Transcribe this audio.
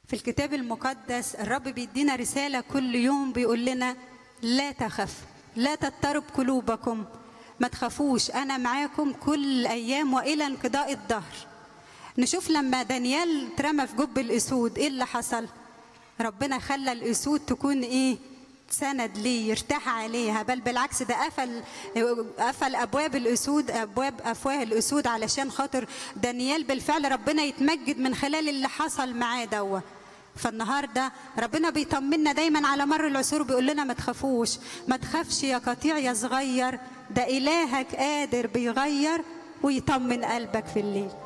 في الكتاب المقدس الرب بيدينا رسالة كل يوم بيقول لنا لا تخف لا تضطرب قلوبكم ما تخافوش أنا معاكم كل الأيام وإلى انقضاء الدهر نشوف لما دانيال اترمى في جب الأسود إيه اللي حصل ربنا خلى الأسود تكون إيه سند ليه يرتاح عليها بل بالعكس ده قفل قفل ابواب الاسود ابواب افواه الاسود علشان خاطر دانيال بالفعل ربنا يتمجد من خلال اللي حصل معاه دوه فالنهارده ربنا بيطمنا دايما على مر العصور بيقول لنا ما تخافوش ما تخافش يا قطيع يا صغير ده الهك قادر بيغير ويطمن قلبك في الليل